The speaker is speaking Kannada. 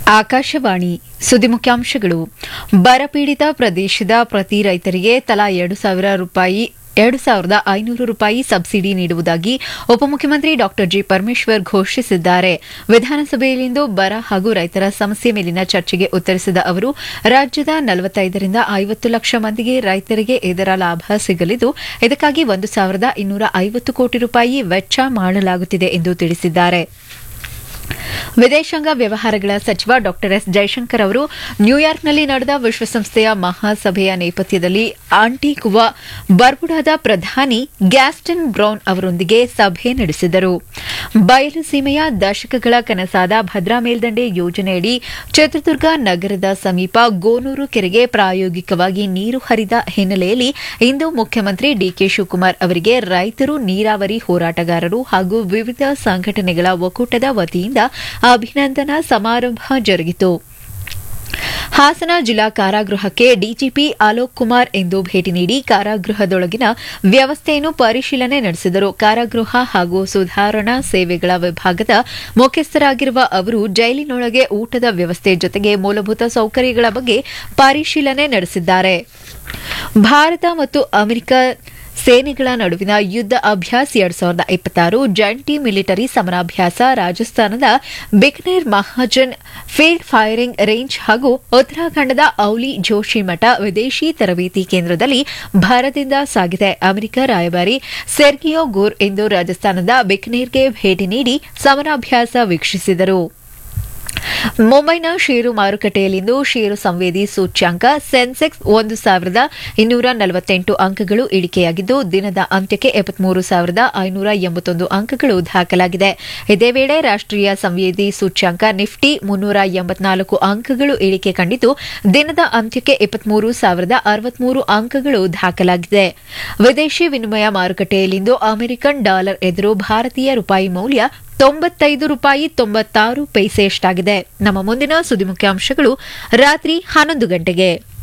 ಆಕಾಶವಾಣಿ ಸುದ್ದಿ ಮುಖ್ಯಾಂಶಗಳು ಬರಪೀಡಿತ ಪ್ರದೇಶದ ಪ್ರತಿ ರೈತರಿಗೆ ತಲಾ ಎರಡು ಸಾವಿರ ರೂಪಾಯಿ ಎರಡು ಸಾವಿರದ ಐನೂರು ರೂಪಾಯಿ ಸಬ್ಸಿಡಿ ನೀಡುವುದಾಗಿ ಉಪಮುಖ್ಯಮಂತ್ರಿ ಡಾ ಜಿ ಪರಮೇಶ್ವರ್ ಘೋಷಿಸಿದ್ದಾರೆ ವಿಧಾನಸಭೆಯಲ್ಲಿಂದು ಬರ ಹಾಗೂ ರೈತರ ಸಮಸ್ಯೆ ಮೇಲಿನ ಚರ್ಚೆಗೆ ಉತ್ತರಿಸಿದ ಅವರು ರಾಜ್ಯದ ನಲವತ್ತೈದರಿಂದ ಐವತ್ತು ಲಕ್ಷ ಮಂದಿಗೆ ರೈತರಿಗೆ ಇದರ ಲಾಭ ಸಿಗಲಿದ್ದು ಇದಕ್ಕಾಗಿ ಒಂದು ಸಾವಿರದ ಇನ್ನೂರ ಐವತ್ತು ಕೋಟಿ ರೂಪಾಯಿ ವೆಚ್ಚ ಮಾಡಲಾಗುತ್ತಿದೆ ಎಂದು ತಿಳಿಸಿದ್ದಾರೆ ವಿದೇಶಾಂಗ ವ್ಯವಹಾರಗಳ ಸಚಿವ ಡಾ ಎಸ್ ಜೈಶಂಕರ್ ಅವರು ನ್ಯೂಯಾರ್ಕ್ನಲ್ಲಿ ನಡೆದ ವಿಶ್ವಸಂಸ್ಥೆಯ ಮಹಾಸಭೆಯ ನೇಪಥ್ಯದಲ್ಲಿ ಆಂಟಿಗುವಾ ಬರ್ಬುಡಾದ ಪ್ರಧಾನಿ ಗ್ಯಾಸ್ಟನ್ ಬ್ರೌನ್ ಅವರೊಂದಿಗೆ ಸಭೆ ನಡೆಸಿದರು ಬಯಲು ಸೀಮೆಯ ದಶಕಗಳ ಕನಸಾದ ಭದ್ರಾ ಮೇಲ್ದಂಡೆ ಯೋಜನೆಯಡಿ ಚಿತ್ರದುರ್ಗ ನಗರದ ಸಮೀಪ ಗೋನೂರು ಕೆರೆಗೆ ಪ್ರಾಯೋಗಿಕವಾಗಿ ನೀರು ಹರಿದ ಹಿನ್ನೆಲೆಯಲ್ಲಿ ಇಂದು ಮುಖ್ಯಮಂತ್ರಿ ಡಿಕೆ ಶಿವಕುಮಾರ್ ಅವರಿಗೆ ರೈತರು ನೀರಾವರಿ ಹೋರಾಟಗಾರರು ಹಾಗೂ ವಿವಿಧ ಸಂಘಟನೆಗಳ ಒಕ್ಕೂಟದ ವತಿಯಿಂದ ಅಭಿನಂದನಾ ಸಮಾರಂಭ ಜರುಗಿತು ಹಾಸನ ಜಿಲ್ಲಾ ಕಾರಾಗೃಹಕ್ಕೆ ಡಿಜಿಪಿ ಅಲೋಕ್ ಕುಮಾರ್ ಇಂದು ಭೇಟಿ ನೀಡಿ ಕಾರಾಗೃಹದೊಳಗಿನ ವ್ಯವಸ್ಥೆಯನ್ನು ಪರಿಶೀಲನೆ ನಡೆಸಿದರು ಕಾರಾಗೃಹ ಹಾಗೂ ಸುಧಾರಣಾ ಸೇವೆಗಳ ವಿಭಾಗದ ಮುಖ್ಯಸ್ಥರಾಗಿರುವ ಅವರು ಜೈಲಿನೊಳಗೆ ಊಟದ ವ್ಯವಸ್ಥೆ ಜೊತೆಗೆ ಮೂಲಭೂತ ಸೌಕರ್ಯಗಳ ಬಗ್ಗೆ ಪರಿಶೀಲನೆ ನಡೆಸಿದ್ದಾರೆ ಭಾರತ ಮತ್ತು ಅಮೆರಿಕ ಸೇನೆಗಳ ನಡುವಿನ ಯುದ್ಧ ಅಭ್ಯಾಸ ಎರಡ್ ಸಾವಿರದ ಇಪ್ಪತ್ತಾರು ಜಂಟಿ ಮಿಲಿಟರಿ ಸಮರಾಭ್ಯಾಸ ರಾಜಸ್ಥಾನದ Bikaner Mahajan field firing range ಹಾಗೂ ಉತ್ತರಾಖಂಡದ ಔಲಿ ಜೋಶಿಮಠ ವಿದೇಶಿ ತರಬೇತಿ ಕೇಂದ್ರದಲ್ಲಿ ಭರದಿಂದ ಸಾಗಿದೆ ಅಮೆರಿಕ ರಾಯಭಾರಿ ಸೆರ್ಗಿಯೋ ಗೋರ್ ಇಂದು ರಾಜಸ್ಥಾನದ ಬಿಕನೇರ್ಗೆ ಭೇಟಿ ನೀಡಿ ಸಮರಾಭ್ಯಾಸ ವೀಕ್ಷಿಸಿದರು ಮುಂಬೈನ ಷೇರು ಮಾರುಕಟ್ಟೆಯಲ್ಲಿಂದು ಷೇರು ಸಂವೇದಿ ಸೂಚ್ಯಾಂಕ ಸೆನ್ಸೆಕ್ಸ್ ಒಂದು ಸಾವಿರದ ಇನ್ನೂರ ನಲವತ್ತೆಂಟು ಅಂಕಗಳು ಇಳಿಕೆಯಾಗಿದ್ದು ದಿನದ ಅಂತ್ಯಕ್ಕೆ ಎಪ್ಪತ್ಮೂರು ಸಾವಿರದ ಐನೂರ ಎಂಬತ್ತೊಂದು ಅಂಕಗಳು ದಾಖಲಾಗಿದೆ ಇದೇ ವೇಳೆ ರಾಷ್ಟೀಯ ಸಂವೇದಿ ಸೂಚ್ಯಾಂಕ ನಿಫ್ಟಿ ಮುನ್ನೂರ ಎಂಬತ್ನಾಲ್ಕು ಅಂಕಗಳು ಇಳಿಕೆ ಕಂಡಿದ್ದು ದಿನದ ಅಂತ್ಯಕ್ಕೆ ಇಪ್ಪತ್ಮೂರು ಸಾವಿರದ ಅರವತ್ಮೂರು ಅಂಕಗಳು ದಾಖಲಾಗಿದೆ ವಿದೇಶಿ ವಿನಿಮಯ ಮಾರುಕಟ್ಟೆಯಲ್ಲಿಂದು ಅಮೆರಿಕನ್ ಡಾಲರ್ ಎದುರು ಭಾರತೀಯ ರೂಪಾಯಿ ಮೌಲ್ಯ ತೊಂಬತ್ತೈದು ರೂಪಾಯಿ ತೊಂಬತ್ತಾರು ಪೈಸೆಯಷ್ಟಾಗಿದೆ ನಮ್ಮ ಮುಂದಿನ ಸುದ್ದಿ ಮುಖ್ಯಾಂಶಗಳು ರಾತ್ರಿ ಹನ್ನೊಂದು ಗಂಟೆಗೆ